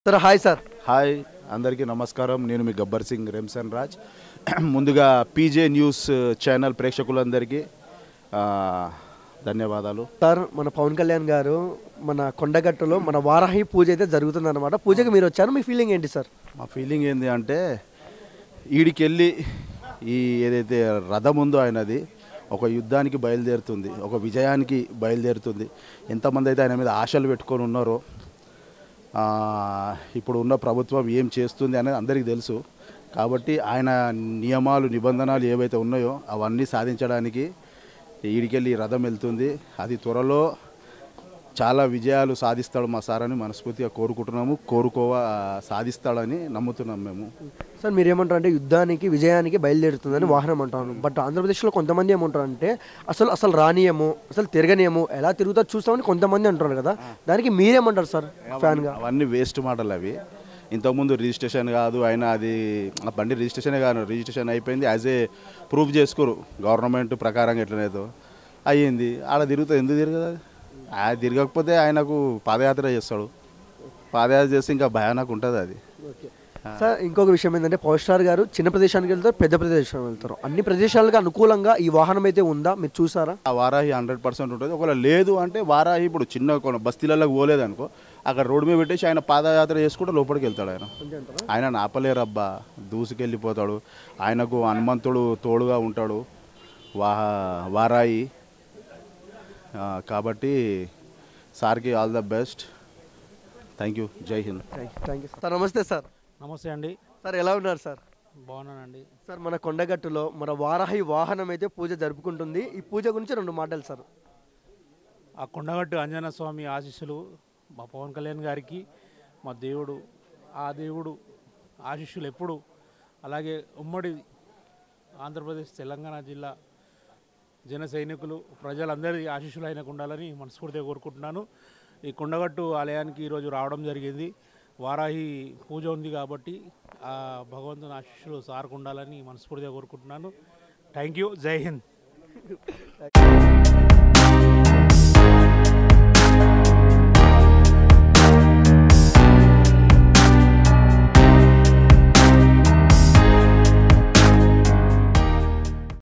Sir hi sir hi అందరికీ నమస్కారం నేను మీ గబ్బర్ సింగ్ రేమ్సన్ రాజ్ ముందుగా పీజే న్యూస్ ఛానల్ ప్రేక్షకులందరికీ ఆ, ధన్యవాదాలు సార్ మన పవన్ కళ్యాణ్ గారు మన కొండగట్టులో మన వారాహి పూజ అయితే జరుగుతుందన్నమాట పూజకి మీరు వచ్చారు మీ ఫీలింగ్ ఏంటి సార్ మా ఫీలింగ్ ఏంది అంటే ఈడికి వెళ్ళి ఈ ఏదైతే రథం ఉందో ఆయనది ఒక యుద్ధానికి బయలుదేరుతుంది ఒక విజయానికి బయలుదేరుతుంది ఎంతమంది అయితే ఆయన మీద ఆశలు పెట్టుకొని ఉన్నారో ఆ, ఇప్పుడు ఉన్న ప్రభుత్వం ఏం చేస్తుంది అనేది అందరికీ తెలుసు కాబట్టి ఆయన నియమాలు నిబంధనలు ఏవైతే ఉన్నాయో అవన్నీ సాధించడానికి ఈడికెళ్ళి రథం వెళ్తుంది అది త్వరలో చాలా విజయాలు సాధిస్తాడు మా సార్ అని మనస్ఫూర్తిగా కోరుకుంటున్నాము కోరుకోవా సాధిస్తాడని నమ్ముతున్నాం మేము సార్ మీరు ఏమంటారు అంటే యుద్ధానికి విజయానికి బయలుదేరుతుందని వాహనం అంటాను బట్ ఆంధ్రప్రదేశ్లో కొంతమంది ఏమంటారు అంటే అసలు అసలు రానియము అసలు తిరగనియము ఎలా తిరుగుతా చూస్తామని కొంతమంది అంటారు కదా దానికి మీరేమంటారు సార్ ఫ్యాన్గా అవన్నీ వేస్ట్ మాటలు అవి ఇంతకుముందు రిజిస్ట్రేషన్ కాదు అయినా అది ఆ బండి రిజిస్ట్రేషన్ కాదు రిజిస్ట్రేషన్ అయిపోయింది యాజ్ ఏ ప్రూఫ్ చేసుకోరు గవర్నమెంట్ ప్రకారంగా ఎట్లనేదో అయ్యింది ఆడ తిరుగుతుంది ఎందుకు తిరగదు అది? ఆ తిరగకపోతే ఆయనకు పాదయాత్ర చేస్తాడు పాదయాత్ర చేస్తే ఇంకా భయానకు ఉంటుంది అది సార్ ఇంకొక విషయం ఏంటంటే పవర్ స్టార్ గారు చిన్న ప్రదేశానికి వెళ్తారు పెద్ద ప్రదేశానికి వెళ్తారు అన్ని ప్రదేశాలకు అనుకూలంగా ఈ వాహనం అయితే ఉందా మీరు చూసారా ఆ వారాహి హండ్రెడ్ పర్సెంట్ ఉంటుంది ఒకవేళ లేదు అంటే వారాహి ఇప్పుడు చిన్న కొన- బస్తీలకు పోలేదు అనుకో అక్కడ రోడ్డు మీద పెట్టేసి ఆయన పాదయాత్ర చేసుకుంటూ లోపలికి వెళ్తాడు ఆయన ఆయన ఆపలేరబ్బా దూసుకెళ్ళిపోతాడు ఆయనకు హనుమంతుడు తోడుగా ఉంటాడు వా వారాయి ఆ, కాబట్టి సార్కి all the best thank you Jai Hind thank you sir నమస్తే సార్ నమస్తే అండి సార్ ఎలా ఉన్నారు సార్ బాగున్నానండి సార్ మన కొండగట్టులో మన వారాహి వాహనం అయితే పూజ జరుపుకుంటుంది ఈ పూజ గురించి రెండు మాటలు సార్ ఆ కొండగట్టు అంజన స్వామి ఆశీస్సులు మా పవన్ కళ్యాణ్ గారికి మా దేవుడు ఆ దేవుడు ఆశీస్సులు ఎప్పుడు అలాగే ఉమ్మడి ఆంధ్రప్రదేశ్ తెలంగాణ జిల్లా జన సైనికులు ప్రజలందరి ఆశీస్సులు ఆయనకు ఉండాలని మనస్ఫూర్తిగా కోరుకుంటున్నాను ఈ కొండగట్టు ఆలయానికి ఈరోజు రావడం జరిగింది వారాహి పూజ ఉంది కాబట్టి ఆ భగవంతుని ఆశీస్సులు సార్కు ఉండాలని మనస్ఫూర్తిగా కోరుకుంటున్నాను థ్యాంక్ యూ జై హింద్